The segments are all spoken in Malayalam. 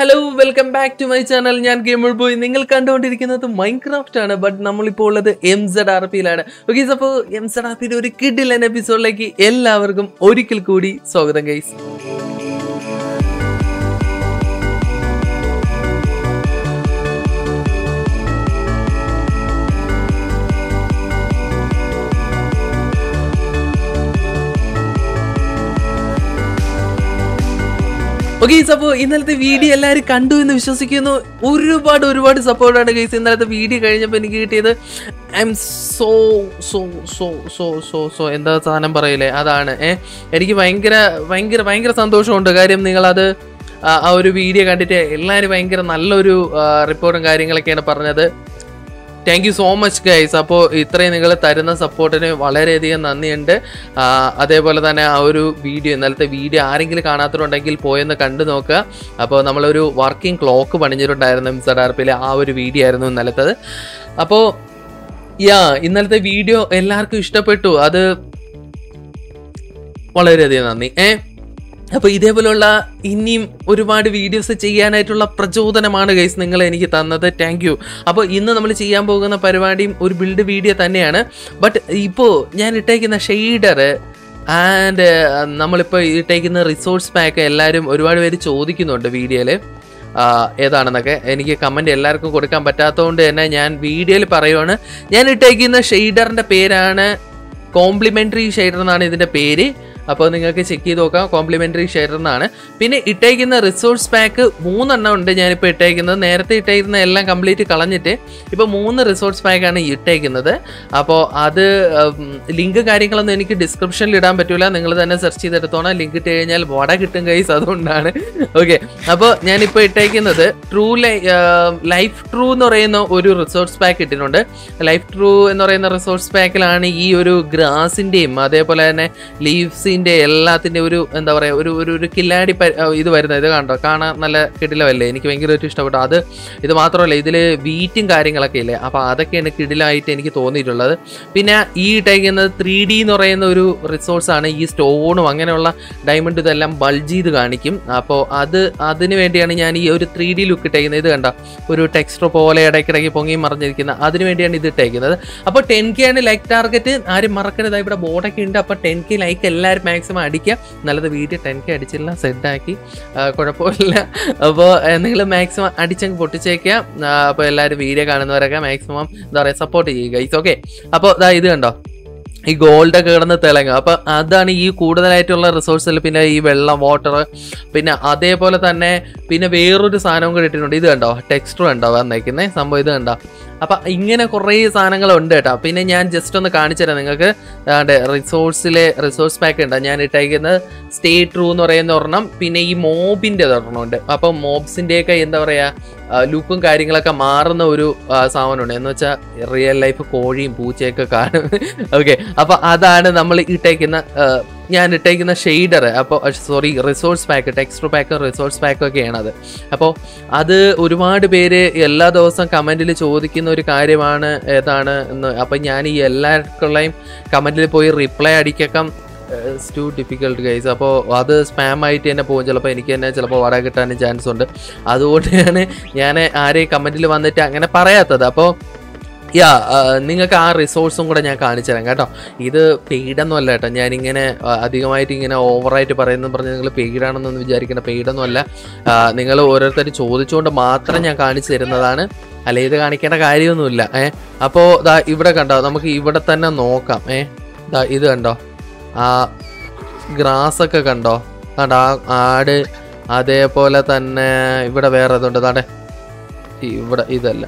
hello welcome back to my channel ഞാൻ ഗെയിമർ ബോയ് നിങ്ങൾ കണ്ടുകൊണ്ടിരിക്കുന്നത് മൈൻക്രാഫ്റ്റ് ആണ് ബട്ട് നമ്മളിപ്പോൾ ഉള്ളത് എം സെഡ് ആർ പിയിലാണ് ഓക്കെ അപ്പോൾ എം സെഡ് ആർ പിയുടെ ഒരു കിഡിലൻ എപ്പിസോഡിലേക്ക് എല്ലാവർക്കും ഒരിക്കൽ കൂടി സ്വാഗതം ഗൈസ് ഓക്കെ അപ്പോൾ ഇന്നലത്തെ വീഡിയോ എല്ലാവരും കണ്ടു എന്ന് വിശ്വസിക്കുന്നു ഒരുപാട് ഒരുപാട് സപ്പോർട്ടാണ് ഗൈസ് ഇന്നലത്തെ വീഡിയോ കഴിഞ്ഞപ്പോൾ എനിക്ക് കിട്ടിയത് I'm so so so so so so എന്താ സാധനം പറയില്ലേ അതാണ് ഏ എനിക്ക് ഭയങ്കര ഭയങ്കര ഭയങ്കര സന്തോഷമുണ്ട് കാര്യം നിങ്ങളത് ആ ആ ഒരു വീഡിയോ കണ്ടിട്ട് എല്ലാവരും ഭയങ്കര നല്ലൊരു റിപ്പോർട്ടും കാര്യങ്ങളൊക്കെയാണ് പറഞ്ഞത് thank you so much guys അപ്പോൾ ഇത്രയും നിങ്ങൾ തരുന്ന സപ്പോർട്ടിന് വളരെയധികം നന്ദിയുണ്ട് ആ, അതേപോലെ തന്നെ ആ ഒരു വീഡിയോ ഇന്നലത്തെ വീഡിയോ ആരെങ്കിലും കാണാത്തതുണ്ടെങ്കിൽ പോയെന്ന് കണ്ടു നോക്കുക അപ്പോൾ നമ്മളൊരു വർക്കിംഗ് ക്ലോക്ക് പണിഞ്ഞിട്ടുണ്ടായിരുന്നു മിസ്റ്റർ ആർപ്പിലെ ആ ഒരു വീഡിയോ ആയിരുന്നു ഇന്നലത്തത് അപ്പോൾ യാ ഇന്നലത്തെ വീഡിയോ എല്ലാവർക്കും ഇഷ്ടപ്പെട്ടു അത് വളരെയധികം നന്ദി ഏ അപ്പോൾ ഇതേപോലുള്ള ഇനിയും ഒരുപാട് വീഡിയോസ് ചെയ്യാനായിട്ടുള്ള പ്രചോദനമാണ് ഗൈസ് നിങ്ങൾ എനിക്ക് തന്നത് താങ്ക് യു അപ്പോൾ ഇന്ന് നമ്മൾ ചെയ്യാൻ പോകുന്ന പരിപാടിയും ഒരു ബിൽഡ് വീഡിയോ തന്നെയാണ് ബട്ട് ഇപ്പോൾ ഞാൻ ഇട്ടേക്കുന്ന ഷെയ്ഡർ ആൻഡ് നമ്മളിപ്പോൾ ഇട്ടേക്കുന്ന റിസോഴ്സ് പാക്ക് എല്ലാവരും ഒരുപാട് പേര് ചോദിക്കുന്നുണ്ട് വീഡിയോയിൽ ഏതാണെന്നൊക്കെ എനിക്ക് കമൻറ്റ് എല്ലാവർക്കും കൊടുക്കാൻ പറ്റാത്തതുകൊണ്ട് തന്നെ ഞാൻ വീഡിയോയിൽ പറയുവാണ് ഞാൻ ഇട്ടേക്കുന്ന ഷെയ്ഡറിൻ്റെ പേരാണ് കോംപ്ലിമെൻ്ററി ഷെയ്ഡർ എന്നാണ് ഇതിൻ്റെ പേര് അപ്പോൾ നിങ്ങൾക്ക് ചെക്ക് ചെയ്ത് നോക്കാം കോംപ്ലിമെൻ്ററി ഷെയർ എന്നാണ് പിന്നെ ഇട്ടേക്കുന്ന റിസോഴ്സ് പാക്ക് മൂന്നെണ്ണം ഉണ്ട് ഞാനിപ്പോൾ ഇട്ടേക്കുന്നത് നേരത്തെ ഇട്ടേക്കുന്ന എല്ലാം കംപ്ലീറ്റ് കളഞ്ഞിട്ട് ഇപ്പോൾ മൂന്ന് റിസോഴ്സ് പാക്കാണ് ഇട്ടേക്കുന്നത് അപ്പോൾ അത് ലിങ്ക് കാര്യങ്ങളൊന്നും എനിക്ക് ഡിസ്ക്രിപ്ഷനിൽ ഇടാൻ പറ്റില്ല നിങ്ങൾ തന്നെ സെർച്ച് ചെയ്തെടുത്തോണം ലിങ്ക് ഇട്ട് കഴിഞ്ഞാൽ വട കിട്ടും കൈസ് അതുകൊണ്ടാണ് ഓക്കെ അപ്പോൾ ഞാനിപ്പോൾ ഇട്ടേക്കുന്നത് ട്രൂ ലൈഫ് ട്രൂ എന്ന് പറയുന്ന ഒരു റിസോഴ്സ് പാക്ക് ഇട്ടിട്ടുണ്ട് ലൈഫ് ട്രൂ എന്ന് പറയുന്ന റിസോഴ്സ് പാക്കിലാണ് ഈ ഒരു ഗ്രാസിൻ്റെയും അതേപോലെ തന്നെ ലീവ്സിൻ്റെ എല്ലാത്തിൻ്റെ ഒരു എന്താ പറയുക ഒരു ഒരു ഒരു കില്ലാടി പ- ആ, ഇത് വരുന്നത് ഇത് കണ്ടോ കാണാൻ നല്ല കിടിലമല്ലേ എനിക്ക് ഭയങ്കരമായിട്ട് ഇഷ്ടപ്പെട്ടു അത് ഇത് മാത്രമല്ല ഇതിൽ വീറ്റും കാര്യങ്ങളൊക്കെ ഇല്ലേ അപ്പോൾ അതൊക്കെയാണ് കിടിലായിട്ട് എനിക്ക് തോന്നിയിട്ടുള്ളത് പിന്നെ ഈ ഇട്ടേക്കുന്നത് ത്രീ ഡി എന്ന് പറയുന്ന ഒരു റിസോഴ്സാണ് ഈ സ്റ്റോണും അങ്ങനെയുള്ള ഡയമണ്ട് ഇതെല്ലാം ബൾജ് ചെയ്ത് കാണിക്കും അപ്പോൾ അത് അതിന് വേണ്ടിയാണ് ഞാൻ ഈ ഒരു ത്രീ ഡി ലുക്ക് ഇട്ടേക്കുന്നത് ഇത് കണ്ട ഒരു ടെക്സ്റ്റർ പോലെ ഇടയ്ക്കിടയ്ക്ക് പൊങ്ങി മറിഞ്ഞിരിക്കുന്ന അതിന് വേണ്ടിയാണ് ഇത് ഇട്ടേക്കുന്നത് അപ്പോൾ ടെൻ കെ ആണ് ലൈക്ക് ടാർഗറ്റ് ആരും മറക്കരുത് ഇവിടെ ബോർഡൊക്കെ ഉണ്ട് അപ്പോൾ ടെൻ കെ ലൈക്ക് എല്ലാവരും മാക്സിമം അടിക്കുക നല്ലത് വീഡിയോ ടെൻ കെ അടിച്ചില്ല സെറ്റാക്കി കുഴപ്പമില്ല അപ്പോൾ നിങ്ങൾ മാക്സിമം അടിച്ചങ്ങ് പൊട്ടിച്ചേക്കുക അപ്പോൾ എല്ലാവരും വീഡിയോ കാണുന്നവരൊക്കെ മാക്സിമം എന്താ പറയുക സപ്പോർട്ട് ചെയ്യുക ഇറ്റ്സ് ഓക്കെ അപ്പോൾ ഇതാ ഇത് കണ്ടോ ഈ ഗോൾഡ് ഒക്കെ കിടന്ന് തിളങ്ങുക അപ്പൊ അതാണ് ഈ കൂടുതലായിട്ടുള്ള റിസോഴ്സിൽ പിന്നെ ഈ വെള്ളം വാട്ടർ പിന്നെ അതേപോലെ തന്നെ പിന്നെ വേറൊരു സാധനവും കൂടി ഇട്ടിട്ടുണ്ട് ഇത് കണ്ടോ ടെക്സ്റ്റർ ഉണ്ടോ വന്നേക്കുന്നേ സംഭവം ഇത് കണ്ടോ അപ്പൊ ഇങ്ങനെ കുറേ സാധനങ്ങളുണ്ട് കേട്ടോ പിന്നെ ഞാൻ ജസ്റ്റ് ഒന്ന് കാണിച്ചു തരാം നിങ്ങൾക്ക് റിസോഴ്സിലെ റിസോഴ്സ് പാക്ക് ഉണ്ട് ഞാൻ ഇട്ടേക്കുന്നത് സ്റ്റേ ട്രൂ എന്ന് പറയുന്ന ഒരെണ്ണം പിന്നെ ഈ മോബിന്റെ ഒരെണ്ണമുണ്ട് അപ്പൊ മോബ്സിന്റെയൊക്കെ എന്താ പറയാ ലുക്കും കാര്യങ്ങളൊക്കെ മാറുന്ന ഒരു ആ, സാധനമുണ്ട് എന്ന് വെച്ചാൽ റിയൽ ലൈഫ് കോഴിയും പൂച്ചയൊക്കെ കാണും ഓക്കെ അപ്പൊ അതാണ് നമ്മൾ ഇട്ടേക്കുന്ന ആ, ഞാൻ ഇട്ടേക്കുന്ന ഷെയ്ഡർ അപ്പോൾ sorry resource pack texture pack resource pack ഒക്കെയാണ് അത് അപ്പോൾ അത് ഒരുപാട് പേര് എല്ലാ ദിവസവും കമൻറ്റിൽ ചോദിക്കുന്ന ഒരു കാര്യമാണ് ഏതാണ് എന്ന് അപ്പം ഞാൻ ഈ എല്ലാവർക്കുള്ളയും കമൻറ്റിൽ പോയി റിപ്ലൈ അടിക്കാം ടു ഡിഫിക്കൽട്ട് ഗൈസ് അപ്പോൾ അത് സ്പാം ആയിട്ട് തന്നെ പോകും ചിലപ്പോൾ എനിക്ക് തന്നെ ചിലപ്പോൾ വട കിട്ടാനും ചാൻസ് ഉണ്ട് അതുകൊണ്ടാണ് ഞാൻ ആരെയും കമൻറ്റിൽ വന്നിട്ട് അങ്ങനെ പറയാത്തത് അപ്പോൾ യാ നിങ്ങൾക്ക് ആ റിസോഴ്സും കൂടെ ഞാൻ കാണിച്ചു തരാം കേട്ടോ ഇത് പെയ്ഡൊന്നും അല്ല കേട്ടോ ഞാനിങ്ങനെ ആ, അധികമായിട്ട് ഇങ്ങനെ ഓവറായിട്ട് പറയുന്നു പറഞ്ഞ് നിങ്ങൾ പെയ്ഡാണെന്നൊന്നും വിചാരിക്കേണ്ട പെയ്ഡൊന്നും അല്ല നിങ്ങൾ ഓരോരുത്തർ ചോദിച്ചുകൊണ്ട് മാത്രം ഞാൻ കാണിച്ചു തരുന്നതാണ് അല്ല ഇത് കാണിക്കേണ്ട കാര്യമൊന്നുമില്ല ഏ അപ്പോൾ ദാ ഇവിടെ കണ്ടോ നമുക്ക് ഇവിടെ തന്നെ നോക്കാം ഏ ദാ ഇത് കണ്ടോ ആ ഗ്രാസ് ഒക്കെ കണ്ടോ കണ്ടോ ആ ആട് അതേപോലെ തന്നെ ഇവിടെ വേറെ ഇതുണ്ട് താടെ ഇവിടെ ഇതല്ല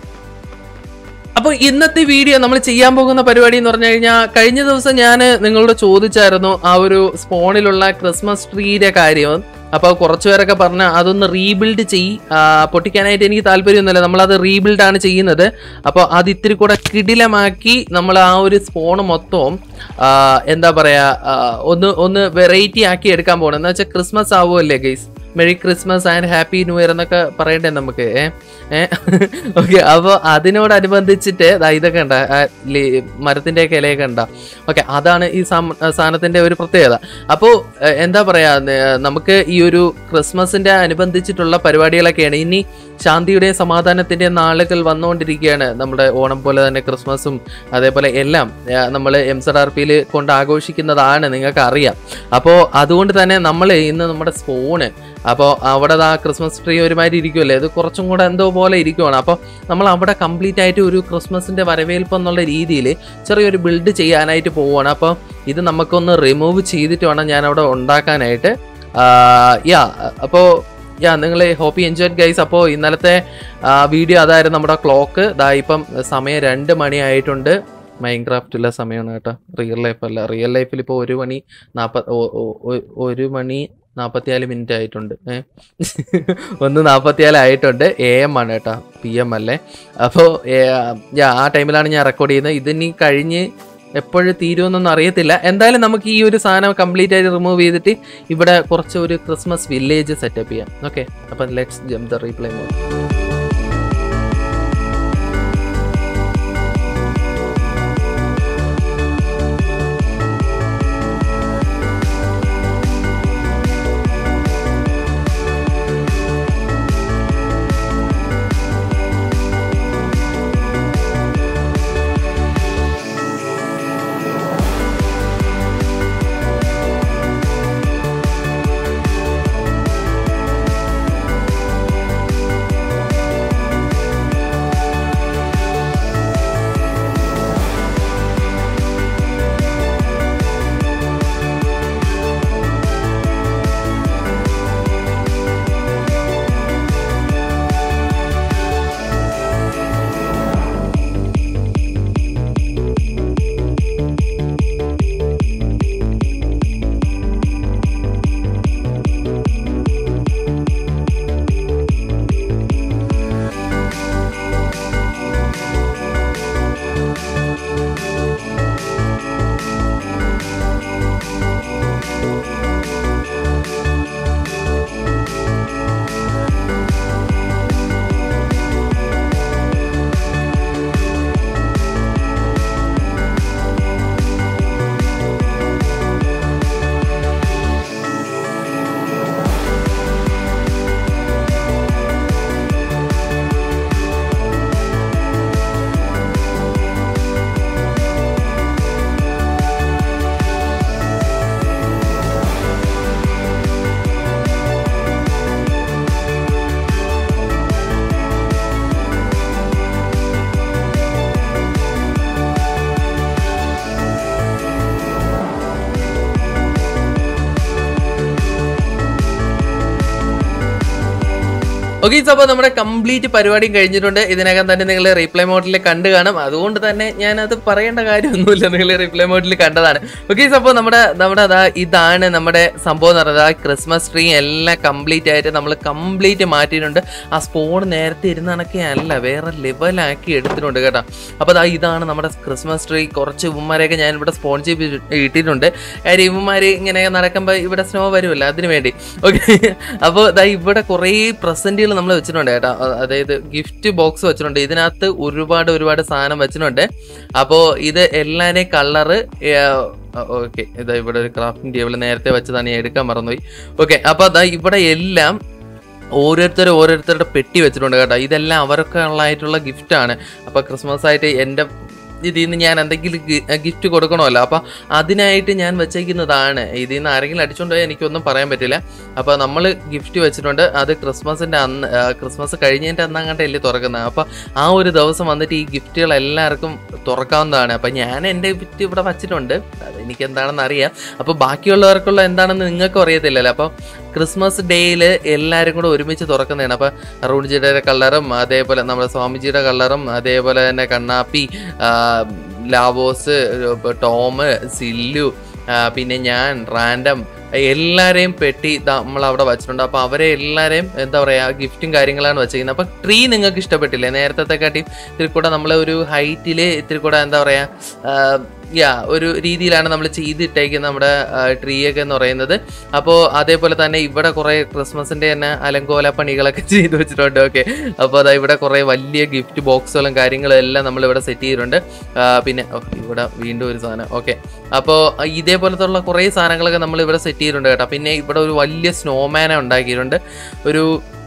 അപ്പോൾ ഇന്നത്തെ വീഡിയോ നമ്മൾ ചെയ്യാൻ പോകുന്ന പരിപാടി എന്ന് പറഞ്ഞു കഴിഞ്ഞാൽ കഴിഞ്ഞ ദിവസം ഞാൻ നിങ്ങളോട് ചോദിച്ചായിരുന്നു ആ ഒരു സ്പോണിലുള്ള ക്രിസ്മസ് ട്രീയുടെ കാര്യം അപ്പോൾ കുറച്ച് പേരൊക്കെ പറഞ്ഞ അതൊന്ന് റീബിൽഡ് ചെയ് ആ, പൊട്ടിക്കാനായിട്ട് എനിക്ക് താല്പര്യമൊന്നുമില്ല നമ്മളത് റീബിൽഡ് ആണ് ചെയ്യുന്നത് അപ്പോൾ അത് ഇത്തിരി കൂടെ കിടിലമാക്കി നമ്മൾ ആ ഒരു സ്പോണ് മൊത്തവും ആ, എന്താ പറയുക ഒന്ന് ഒന്ന് വെറൈറ്റി ആക്കി എടുക്കാൻ പോകണം എന്ന് വെച്ചാൽ ക്രിസ്മസ് ആവുമല്ലേ guys merry Christmas and happy new year എന്നൊക്കെ പറയണ്ടേ നമുക്ക് ഏ ഏ ഓക്കെ അപ്പോൾ അതിനോടനുബന്ധിച്ചിട്ട് ദാ ഇതൊക്കെ ഉണ്ട മരത്തിൻ്റെയൊക്കെ ഇലയൊക്കെ ഉണ്ട ഓക്കെ അതാണ് ഈ സം- സാധനത്തിൻ്റെ ഒരു പ്രത്യേകത അപ്പോൾ എന്താ പറയുക നമുക്ക് ഈ ഒരു ക്രിസ്മസിൻ്റെ അനുബന്ധിച്ചിട്ടുള്ള പരിപാടികളൊക്കെയാണ് ഇനി ശാന്തിയുടെയും സമാധാനത്തിൻ്റെയും നാളുകൾ വന്നുകൊണ്ടിരിക്കുകയാണ് നമ്മുടെ ഓണം പോലെ തന്നെ ക്രിസ്മസും അതേപോലെ എല്ലാം നമ്മൾ എം സഡ് ആർ പിയിൽ കൊണ്ട് ആഘോഷിക്കുന്നതാണ് നിങ്ങൾക്ക് അറിയാം അപ്പോൾ അതുകൊണ്ട് തന്നെ നമ്മൾ ഇന്ന് നമ്മുടെ സ്പൂണ് അപ്പോൾ അവിടെ ആ ക്രിസ്മസ് ട്രീ ഒരുമാതിരി ഇരിക്കുമല്ലേ ഇത് കുറച്ചും കൂടെ എന്തോ പോലെ ഇരിക്കുവാണ് അപ്പോൾ നമ്മൾ അവിടെ കംപ്ലീറ്റ് ആയിട്ട് ഒരു ക്രിസ്മസിൻ്റെ വരവേൽപ്പ് എന്നുള്ള രീതിയിൽ ചെറിയൊരു ബിൽഡ് ചെയ്യാനായിട്ട് പോവുകയാണ് അപ്പോൾ ഇത് നമുക്കൊന്ന് റിമൂവ് ചെയ്തിട്ട് വേണം ഞാൻ അവിടെ ഉണ്ടാക്കാനായിട്ട് യാ അപ്പോൾ യാ നിങ്ങൾ ഹോപ്പി എൻജോയ് ഗൈസ് അപ്പോൾ ഇന്നലത്തെ വീഡിയോ അതായിരുന്നു നമ്മുടെ ക്ലോക്ക് ദാ ഇപ്പം സമയം രണ്ട് മണി ആയിട്ടുണ്ട് മൈൻക്രാഫ്റ്റുള്ള സമയമാണ് കേട്ടോ റിയൽ ലൈഫ് അല്ല റിയൽ ലൈഫിൽ ഇപ്പോൾ ഒരു മണി നാൽപ്പ ഒരു മണി നാൽപ്പത്തിനാല് മിനിറ്റ് ആയിട്ടുണ്ട് ഏ ഒന്ന് നാൽപ്പത്തിനാല് ആയിട്ടുണ്ട് എ എം ആണ് കേട്ടോ പി എം അല്ലേ അപ്പോൾ യാ ആ ടൈമിലാണ് ഞാൻ റെക്കോർഡ് ചെയ്യുന്നത് ഇതിനി കഴിഞ്ഞ് എപ്പോഴും തീരുമെന്നൊന്നും അറിയത്തില്ല എന്തായാലും നമുക്ക് ഈ ഒരു സാധനം കംപ്ലീറ്റ് ആയിട്ട് റിമൂവ് ചെയ്തിട്ട് ഇവിടെ കുറച്ച് ഒരു ക്രിസ്മസ് വില്ലേജ് സെറ്റപ്പ് ചെയ്യാം ഓക്കെ അപ്പം let's jump the replay mode okay അപ്പോൾ നമ്മുടെ കംപ്ലീറ്റ് പരിപാടിയും കഴിഞ്ഞിട്ടുണ്ട് ഇതിനകം തന്നെ നിങ്ങൾ റീപ്ലൈ മോഡിൽ കണ്ടു കാണും അതുകൊണ്ട് തന്നെ ഞാൻ അത് പറയേണ്ട കാര്യമൊന്നുമില്ല നിങ്ങൾ റീപ്ലൈ മോഡിൽ കണ്ടതാണ് ഓക്കെ അപ്പോൾ നമ്മുടെ നമ്മുടെ അതാ ഇതാണ് നമ്മുടെ സംഭവം എന്ന് പറയുന്നത് ആ ക്രിസ്മസ് ട്രീ എല്ലാം കംപ്ലീറ്റ് ആയിട്ട് നമ്മൾ കംപ്ലീറ്റ് മാറ്റിയിട്ടുണ്ട് ആ സ്പോൺ നേരത്തെ ഇരുന്ന കണക്കെ അല്ല വേറെ ലെവലാക്കി എടുത്തിട്ടുണ്ട് കേട്ടോ അപ്പോൾ അതാ ഇതാണ് നമ്മുടെ ക്രിസ്മസ് ട്രീ കുറച്ച് ഉമ്മമാരെയൊക്കെ ഞാൻ ഇവിടെ സ്പോൺ ചെയ്ത് ഇട്ടിട്ടുണ്ട് കാര്യം ഇവന്മാർ ഇങ്ങനെ നടക്കുമ്പോൾ ഇവിടെ സ്നോ വരുമല്ലോ അതിന് വേണ്ടി ഓക്കെ അപ്പോൾ ഇതാ ഇവിടെ കുറേ പ്രസൻറ്റുകൾ നമ്മൾ വെച്ചിട്ടുണ്ട് കേട്ടോ അ- അതായത് ഗിഫ്റ്റ് ബോക്സ് വെച്ചിട്ടുണ്ട് ഇതിനകത്ത് ഒരുപാട് ഒരുപാട് സാധനം വെച്ചിട്ടുണ്ട് അപ്പോൾ ഇത് എല്ലാവരെയും കളറ് ഓക്കെ ഇതാ ഇവിടെ ഒരു ക്രാഫ്റ്റിംഗ് ടേബിൾ നേരത്തെ വെച്ചതാണ് ഞാൻ എടുക്കാൻ മറന്നുപോയി ഓക്കെ അപ്പോൾ അതാ ഇവിടെ എല്ലാം ഓരോരുത്തരും ഓരോരുത്തരുടെ പെട്ടി വെച്ചിട്ടുണ്ട് കേട്ടോ ഇതെല്ലാം അവർക്ക് ഉള്ളതായിട്ടുള്ള ഗിഫ്റ്റാണ് അപ്പോൾ ക്രിസ്മസ് ആയിട്ട് എൻ്റെ ഇതിൽ നിന്ന് ഞാൻ എന്തെങ്കിലും ഗിഫ്റ്റ് കൊടുക്കണമല്ലോ അപ്പോൾ അതിനായിട്ട് ഞാൻ വെച്ചേക്കുന്നതാണ് ഇതിൽ നിന്ന് ആരെങ്കിലും അടിച്ചുകൊണ്ട് പോയാൽ എനിക്കൊന്നും പറയാൻ പറ്റില്ല അപ്പോൾ നമ്മൾ ഗിഫ്റ്റ് വെച്ചിട്ടുണ്ട് അത് ക്രിസ്മസിൻ്റെ അന്ന് ആ, ക്രിസ്മസ് കഴിഞ്ഞതിൻ്റെ അന്നങ്ങാണ്ടല്ലേ തുറക്കുന്നത് അപ്പോൾ ആ ഒരു ദിവസം വന്നിട്ട് ഈ ഗിഫ്റ്റുകൾ എല്ലാവർക്കും തുറക്കാവുന്നതാണ് അപ്പോൾ ഞാൻ എൻ്റെ ഗിഫ്റ്റ് ഇവിടെ വച്ചിട്ടുണ്ട് അത് എനിക്ക് എന്താണെന്ന് അറിയാം അപ്പോൾ ബാക്കിയുള്ളവർക്കുള്ള എന്താണെന്ന് നിങ്ങൾക്കും അറിയത്തില്ലല്ലോ അപ്പോൾ ക്രിസ്മസ് ഡേയിൽ എല്ലാവരും കൂടെ ഒരുമിച്ച് തുറക്കുന്നതാണ് അപ്പോൾ അരുൺജിയുടെ കളറും അതേപോലെ നമ്മുടെ സ്വാമിജിയുടെ കളറും അതേപോലെ തന്നെ കണ്ണാപ്പി ആ, ലാവോസ് ടോം സില്ലു ആ, പിന്നെ ഞാൻ റാൻഡം എല്ലാവരെയും പെട്ടി നമ്മൾ അവിടെ വെച്ചിട്ടുണ്ട് അപ്പോൾ അവരെ എല്ലാവരെയും എന്താ പറയുക ഗിഫ്റ്റും കാര്യങ്ങളാണ് വെച്ചിരിക്കുന്നത് അപ്പോൾ ട്രീ നിങ്ങൾക്ക് ഇഷ്ടപ്പെട്ടില്ലേ നേരത്തെ കാട്ടിയും ഇത്തിരി കൂടെ നമ്മൾ ഒരു ഹൈറ്റിൽ ഇത്തിരി കൂടെ എന്താ പറയുക യാ ഒരു രീതിയിലാണ് നമ്മൾ ചെയ്തിട്ടേക്കുന്നത് നമ്മുടെ ട്രീ ഒക്കെ എന്ന് പറയുന്നത് അപ്പോൾ അതേപോലെ തന്നെ ഇവിടെ കുറേ ക്രിസ്മസിന്റെ തന്നെ അലങ്കോല പണികളൊക്കെ ചെയ്തു വെച്ചിട്ടുണ്ട് ഓക്കെ അപ്പോൾ അതാ ഇവിടെ കുറേ വലിയ ഗിഫ്റ്റ് ബോക്സുകളും കാര്യങ്ങളും എല്ലാം നമ്മൾ ഇവിടെ സെറ്റ് ചെയ്തിട്ടുണ്ട് ആ, പിന്നെ ഓ, ഇവിടെ വീണ്ടും ഒരു സാധനം ഓക്കെ അപ്പോൾ ഇതേപോലത്തെ ഉള്ള കുറേ സാധനങ്ങളൊക്കെ നമ്മൾ ഇവിടെ സെറ്റ് ചെയ്തിട്ടുണ്ട് കേട്ടോ പിന്നെ ഇവിടെ ഒരു വലിയ സ്നോമാനെ ഉണ്ടാക്കിയിട്ടുണ്ട് ഒരു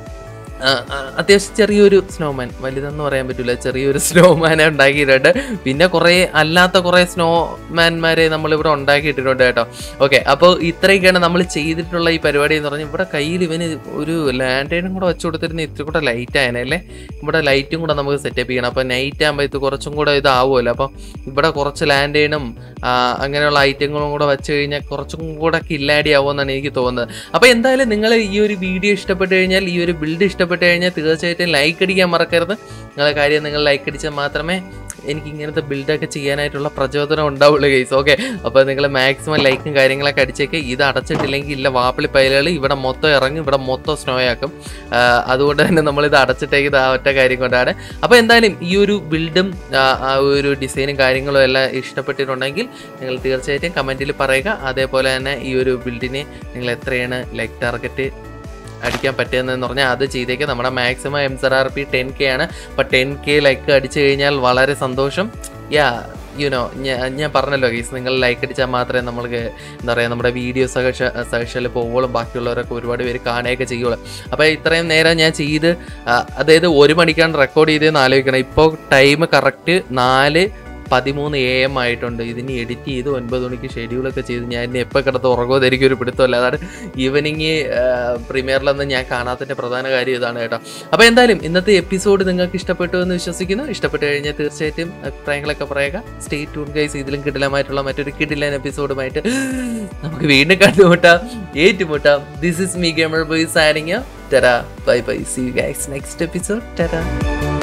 ആ, ആ, അത്യാവശ്യം ചെറിയൊരു സ്നോമാൻ വലുതെന്ന് പറയാൻ പറ്റില്ല ചെറിയൊരു സ്നോമാനെ ഉണ്ടാക്കിയിട്ടുണ്ട് പിന്നെ കുറേ അല്ലാത്ത കുറേ സ്നോമാൻമാരെ നമ്മളിവിടെ ഉണ്ടാക്കിയിട്ടിട്ടുണ്ട് കേട്ടോ ഓക്കെ അപ്പോൾ ഇത്രയൊക്കെയാണ് നമ്മൾ ചെയ്തിട്ടുള്ള ഈ പരിപാടി എന്ന് പറഞ്ഞാൽ ഇവിടെ കയ്യിൽ ഇവന് ഒരു ലാൻഡൈനും കൂടെ വെച്ച് കൊടുത്തിരുന്ന ഇത്തിരി കൂടെ ലൈറ്റ് ആയനല്ലേ ഇവിടെ ലൈറ്റും കൂടെ നമുക്ക് സെറ്റപ്പ് ചെയ്യണം അപ്പോൾ നൈറ്റ് ആകുമ്പോൾ ഇത് കുറച്ചും കൂടെ ഇതാവുമല്ലോ അപ്പം ഇവിടെ കുറച്ച് ലാൻഡൈനും അങ്ങനെയുള്ള ഐറ്റങ്ങളും കൂടെ വെച്ച് കഴിഞ്ഞാൽ കുറച്ചും കൂടെ കില്ലാടി ആവുമെന്നാണ് എനിക്ക് തോന്നുന്നത് അപ്പോൾ എന്തായാലും നിങ്ങൾ ഈ ഒരു വീഡിയോ ഇഷ്ടപ്പെട്ട് കഴിഞ്ഞാൽ ഈ ഒരു ബിൽഡ് ഇഷ്ടപ്പെട്ട് കഴിഞ്ഞാൽ തീർച്ചയായിട്ടും ലൈക്ക് അടിക്കാൻ മറക്കരുത് നിങ്ങളെ കാര്യം നിങ്ങൾ ലൈക്ക് അടിച്ചാൽ മാത്രമേ എനിക്ക് ഇങ്ങനത്തെ ബിൽഡൊക്കെ ചെയ്യാനായിട്ടുള്ള പ്രചോദനം ഉണ്ടാവുള്ളൂ കേസ് ഓക്കെ അപ്പോൾ നിങ്ങൾ മാക്സിമം ലൈക്കും കാര്യങ്ങളൊക്കെ അടിച്ചേക്ക് ഇത് അടച്ചിട്ടില്ലെങ്കിൽ ഇല്ല വാപ്പിളി പൈലുകൾ ഇവിടെ മൊത്തം ഇറങ്ങും ഇവിടെ മൊത്തം സ്നോ ആക്കും ആ, അതുകൊണ്ട് തന്നെ നമ്മളിത് അടച്ചിട്ടേക്കുന്നത് ആ ഒറ്റ കാര്യം കൊണ്ടാണ് അപ്പോൾ എന്തായാലും ഈ ഒരു ബിൽഡും ആ ഒരു ഡിസൈനും കാര്യങ്ങളും എല്ലാം ഇഷ്ടപ്പെട്ടിട്ടുണ്ടെങ്കിൽ നിങ്ങൾ തീർച്ചയായിട്ടും കമൻറ്റിൽ പറയുക അതേപോലെ തന്നെ ഈ ഒരു ബിൽഡിനെ നിങ്ങൾ എത്രയാണ് ലൈക്ക് ടാർഗറ്റ് അടിക്കാൻ പറ്റുന്നതെന്ന് പറഞ്ഞാൽ അത് ചെയ്തേക്ക് നമ്മുടെ maximum M Z R P ten K ആണ് അപ്പോൾ ടെൻ കെ ലൈക്ക് അടിച്ചു കഴിഞ്ഞാൽ വളരെ സന്തോഷം യാ യുനോ ഞാൻ പറഞ്ഞല്ലോ ഗീസ് നിങ്ങൾ ലൈക്ക് അടിച്ചാൽ മാത്രമേ നമ്മൾക്ക് എന്താ പറയുക നമ്മുടെ വീഡിയോസ് ഒക്കെ സജഷനിൽ പോവുള്ളൂ ബാക്കിയുള്ളവരൊക്കെ ഒരുപാട് പേര് കാണുകയൊക്കെ ചെയ്യുള്ളൂ അപ്പോൾ ഇത്രയും നേരം ഞാൻ ചെയ്ത് ആ, അതായത് ഒരു മണിക്കാണ് റെക്കോർഡ് ചെയ്തതെന്ന് ആലോചിക്കണം ഇപ്പോൾ ടൈം കറക്റ്റ് നാല് പതിമൂന്ന് എ എം ആയിട്ടുണ്ട് ഇതിന് എഡിറ്റ് ചെയ്ത് ഒൻപത് മണിക്ക് ഷെഡ്യൂളൊക്കെ ചെയ്ത് ഞാൻ ഇനി എപ്പോൾ കിടത്ത് ഉറങ്ങുമോ എനിക്ക് ഒരു പിടുത്തമല്ല അതാണ് ഈവനിങ് പ്രീമിയറിലൊന്നും ഞാൻ കാണാത്തതിൻ്റെ പ്രധാന കാര്യം ഇതാണ് കേട്ടോ അപ്പോൾ എന്തായാലും ഇന്നത്തെ എപ്പിസോഡ് നിങ്ങൾക്ക് ഇഷ്ടപ്പെട്ടു എന്ന് വിശ്വസിക്കുന്നു ഇഷ്ടപ്പെട്ട് കഴിഞ്ഞാൽ തീർച്ചയായിട്ടും അഭിപ്രായങ്ങളൊക്കെ പറയുക സ്റ്റേ ട്യൂൺ ഗൈസ് ഇതിലും കിടിലമായിട്ടുള്ള മറ്റൊരു കിടിലൻ എപ്പിസോഡുമായിട്ട് നമുക്ക് വീണ്ടും കണ്ടുമുട്ടാം ഏറ്റുമുട്ടാം this is me gamer boy സാനിങ് ടെറാ bye bye see you guys next episode tera